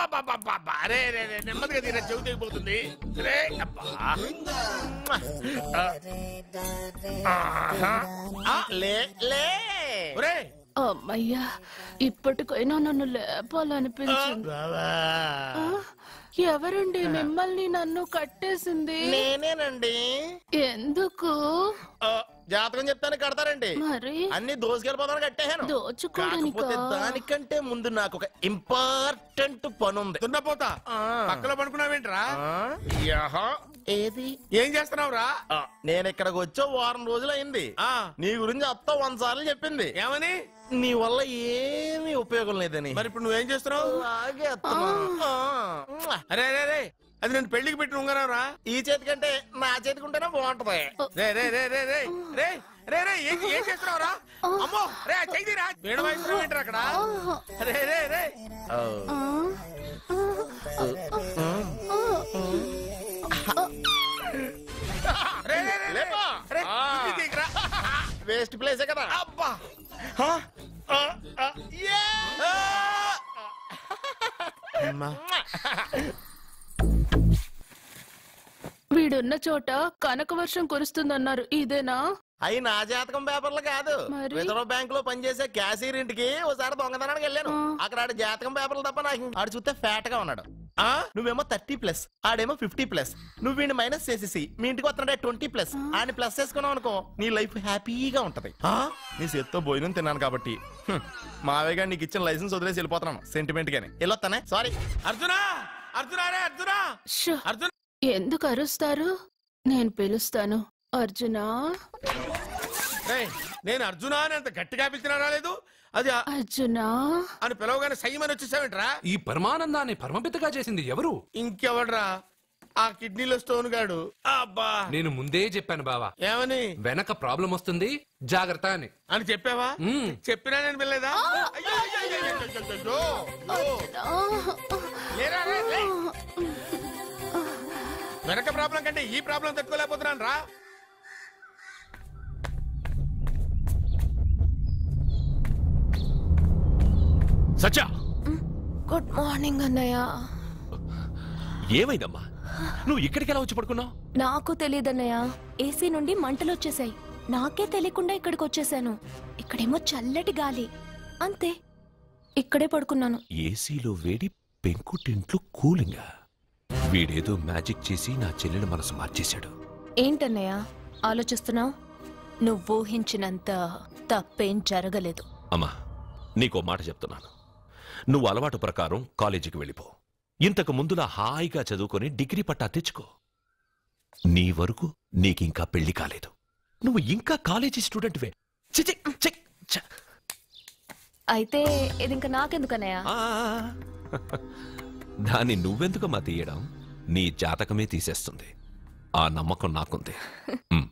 అబ్బబ్బబ్బబ్బబ్బ. అరే రే రే నెమ్మదిగా తీరా చెవి తెగిపోతుంది రే అబ్బా ఆహా. ఆ, లే లే ఒరే అమ్మయ్యా ఇప్పటికైనా నన్ను లేపాలనిపించింది బావా ఆ, ఎవరండి మిమ్మల్ని నన్ను కట్టేసింది నేనేనండి ఎందుకు ఆ, జాతకం చెప్తాను కడతారండి మరి అన్ని దోసుకెళ్ళిపోతాను కట్టేహాను దోచుకోవడానికా? కాకపోతే దానికంటే ముందు నాకు ఒక ఇంపార్టెంట్ పని ఉంది దున్నపోతా ఆ. పక్కలో పడుకున్నావేంట్రా ఆ, యాహా. ఏది ఏం చేస్తున్నావురా ఆ, నేను ఇక్కడికి వచ్చో వారం రోజులు అయింది ఆ. నీ గురించి అత్త వంద సార్లు చెప్పింది ఏమని నీ వల్ల ఏమీ ఉపయోగం లేదని మరి ఇప్పుడు నువ్వేం చేస్తున్నావు అలాగే అత్తమా. ఆ. అరే అరే రే అది నేను పెళ్లికి పెట్టిన ఉంగరం రా ఈ చేతి కంటే నా చేతికి ఉంటేనే బాగుంటది రే రే రే రే రే రే రే రే ఏం ఏం చేస్తున్నావు రా అమ్మో రే చెయ్యిరా వేణు వాయిస్తున్నావు ఏంట్రా అక్కడ రే రే రే ఆ. ఆ, రే రే రే, రే లేపా. రే ఆ. బుద్ధి తీయకురా. వేస్ట్ ప్లేసే కదా అబ్బా ఆ, ఆ, ఆ, యే! ఆ! వీడున్న చోట కనక వర్షం కురుస్తుందన్నారు ఇదేనా అయి నా జాతకం పేపర్లు కాదు మరి? రిజర్వ్ బ్యాంక్ లో పనిచేసే క్యాషియర్ ఇంటికి ఒకసారి దొంగతనానికి వెళ్ళాను ఆ. అక్కడ ఆడి జాతకం పేపర్లు తప్ప నాకు ఇంక- ఆడు చూస్తే ఫ్యాట్ గా ఉన్నాడు ఆ? నువ్వేమో థర్టీ ప్లస్ ఆడేమో ఫిఫ్టీ ప్లస్ నువ్వు వీడిని మైనస్ చేసేసి మీ ఇంటికి వస్తున్నాడే ట్వంటీ ప్లస్ ఆడిని ప్లస్ చేసుకున్నావు అనుకో నీ లైఫ్ హ్యాపీగా ఉంటది ఆ? నీ చేత్తో భోజనం తిన్నాను కాబట్టి హ్మ్. మావయ్య గారు నీకు ఇచ్చిన లైసెన్స్ వదిలేసి వెళ్ళిపోతున్నాను సెంటిమెంట్ గానే వెళ్ళొస్తానే సారీ అర్జునా అర్జునా రే అర్జునా షో, అర్జున్ ఎందుకు అరుస్తారు నేను పిలుస్తాను అర్జునా రేయ్, నేను అర్జునా అని అంత గట్టిగా పిలిచినా రాలేదు అది ఆ- అర్జునా అని పిలవగానే సైమని వచ్చేసావేంట్రా ఈ పరమానందాన్ని పరమపితగా చేసింది ఎవరు ఇంకెవడ్రా ఆ కిడ్నీలో స్టోన్ గాడు అబ్బా నేను ముందే చెప్పాను బావా ఏమని వెనక ప్రాబ్లం వస్తుంది జాగ్రత్త అని అని చెప్పావా మ్మ్. చెప్పినా నేను వెళ్ళలేదా అయ్యో, అయ్యో, అయ్యో, అయ్యో, అయ్యో, అయ్యో, అయ్యో. లేరా, రే, లే. వెనక ప్రాబ్లం కంటే ఈ ప్రాబ్లం తట్టుకోలేకపోతున్నాను రా సత్య గుడ్ మార్నింగ్ అన్నయ్య ఏమైందమ్మా నువ్వు ఇక్కడికి ఎలా వచ్చి పడుకున్నావు నాకు తెలియదన్నయ్య ఏసీ నుండి మంటలు వచ్చేసాయి నాకే తెలియకుండా ఇక్కడికి వచ్చేసాను ఇక్కడేమో చల్లటి గాలి అంతే ఇక్కడే పడుకున్నాను ఏసీలో వేడి పెంకుటింట్లో కూలింగా వీడేదో మ్యాజిక్ చేసి నా చెల్లెల మనసు మార్చేశాడు ఏంటన్నయ్య ఆలోచిస్తున్నావు నువ్వు ఊహించినంత తప్పేం జరగలేదు అమ్మా నీకో మాట చెప్తున్నాను నువ్వు అలవాటు ప్రకారం కాలేజీకి వెళ్ళిపో ఇంతకు ముందులా హాయిగా చదువుకొని డిగ్రీ పట్టా తెచ్చుకో నీ వరకు నీకింకా పెళ్లి కాలేదు నువ్వు ఇంకా కాలేజీ స్టూడెంట్వే చి, చి, చి, ఛ. అయితే ఇది ఇంకా నాకెందుకన్నయ్య ఆ, దాన్ని నువ్వెందుకమ్మా తీయడం నీ జాతకమే తీసేస్తుంది ఆ నమ్మకం నాకుంది ఉమ్.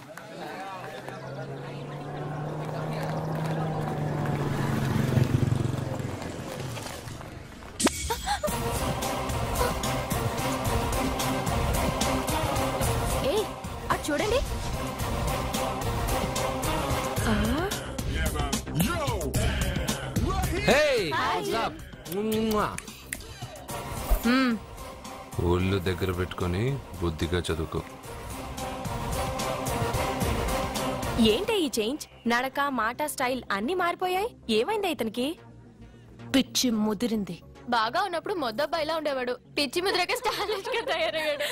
ఏ అటు చూడండి హే ఒళ్ళు దగ్గర పెట్టుకొని బుద్ధిగా చదువుకో ఏంటే ఈ చేంజ్ నడక మాట స్టైల్ అన్ని మారిపోయాయి ఏమైంది ఇతనికి పిచ్చి ముదిరింది బాగా ఉన్నప్పుడు మొద్దబ్బాయిలా ఉండేవాడు పిచ్చి ముద్రకే స్టాలిష్ గా తయారయ్యాడు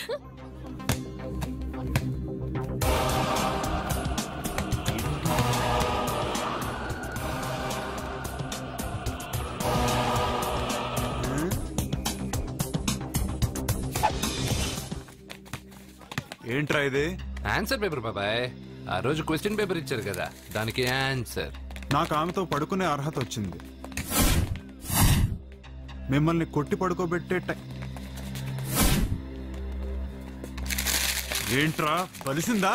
ఏంట్రా ఇది ఆన్సర్ పేపర్ బాబాయ్ ఆ రోజు క్వశ్చన్ పేపర్ ఇచ్చారు కదా దానికి ఆన్సర్ నాకు ఆమెతో పడుకునే అర్హత వచ్చింది మిమ్మల్ని కొట్టి పడుకోబెట్టే టై ఏంట్రా బలిసిందా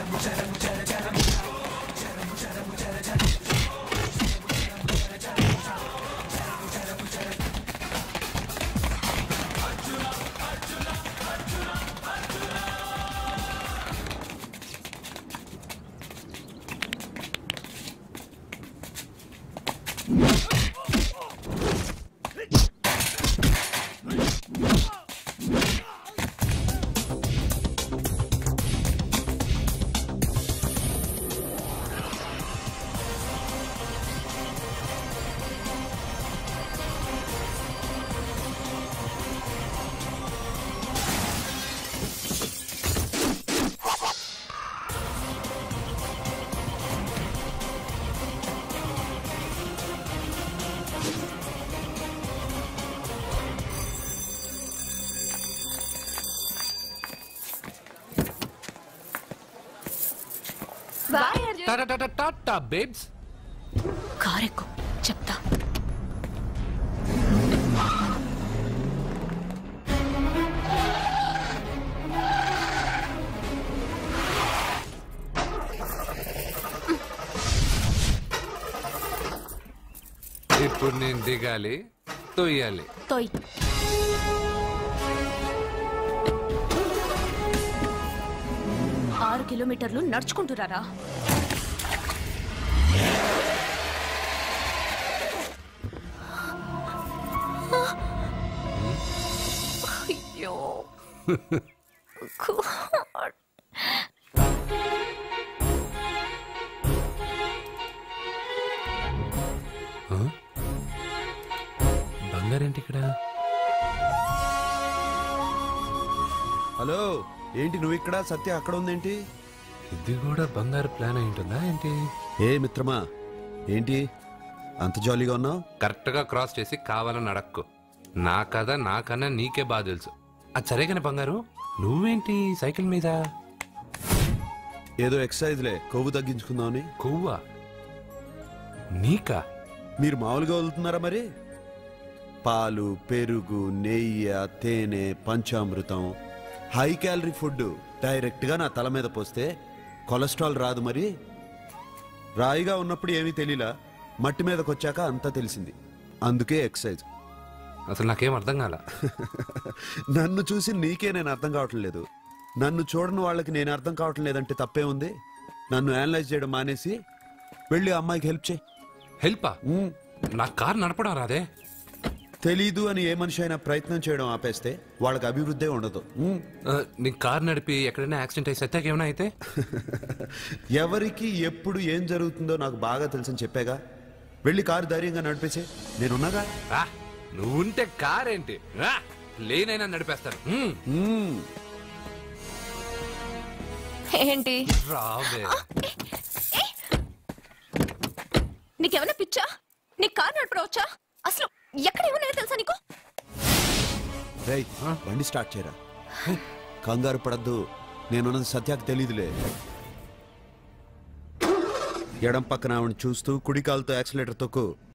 bye Arjun tata tata tata babes కారెక్కు చెప్తా ఇప్పుడు నేను దిగాలి తొయ్యాలి తోయ్ ఆరు కిలోమీటర్లు నడుచుకుంటురారా అయ్యో God. బంగారేంటి ఇక్కడ హలో ఏంటి నువ్వు ఇక్కడ సత్య అక్కడ ఉందేంటి ఇది కూడా బంగారు ప్లాన్ అయి ఉంటుందా ఏంటి ఏ మిత్రమా ఏంటి అంత జాలీగా ఉన్నావు కరెక్ట్ గా క్రాస్ చేసి కావాలని అడక్కు నా కథ నాకన్నా నీకే బాగా తెలుసు అది సరే కానీ బంగారు నువ్వేంటి సైకిల్ మీద ఏదో ఎక్సర్సైజ్లే కొవ్వు తగ్గించుకుందామని కొవ్వా నీకా మీరు మామూలుగా వదులుతున్నారా మరి పాలు పెరుగు నెయ్యి తేనె పంచామృతం హై క్యాలరీ ఫుడ్ డైరెక్ట్గా నా తల మీద పోస్తే కొలెస్ట్రాల్ రాదు మరి రాయిగా ఉన్నప్పుడు ఏమీ తెలియలా మట్టి మీదకి వచ్చాక అంతా తెలిసింది అందుకే ఎక్సర్సైజ్ అసలు నాకేం అర్థం కాల నన్ను చూసి నీకే నేను అర్థం కావటం లేదు నన్ను చూడని వాళ్ళకి నేను అర్థం కావటం లేదంటే తప్పే ఉంది నన్ను అనలైజ్ చేయడం మానేసి వెళ్ళి ఆ అమ్మాయికి హెల్ప్ చేయి హెల్పా ఉమ్. నా కార్ నడపడం రాదే తెలీదు అని ఏ మనిషి అయినా ప్రయత్నం చేయడం ఆపేస్తే వాళ్ళకి అభివృద్ధే ఉండదు ఉమ్. ఆ, నీ కార్ నడిపి ఎక్కడైనా యాక్సిడెంట్ అయి సత్యాకి ఏమైనా అయితే ఎవరికి ఎప్పుడు ఏం జరుగుతుందో నాకు బాగా తెలుసని చెప్పాగా వెళ్ళి కారు ధైర్యంగా నడిపేసే నేనున్నాగా రా, నువ్వుంటే కార్ ఏంటి రా, లేనైనా నడిపేస్తాను ఉమ్, ఉమ్. ఏంటి రావే నీకేమైనా పిచ్చా నీ కారు నడపడవచ్చా అసలు ఎక్కడ ఏమన్నా తెలుసా నీకు రేయ్ బండి స్టార్ట్ చేయరా కంగారు పడద్దు నేనున్నది సత్యాకి తెలీదులే ఎడం పక్కన ఆవిడ చూస్తూ కుడి కాలుతో యాక్సిలేటర్ తొక్కు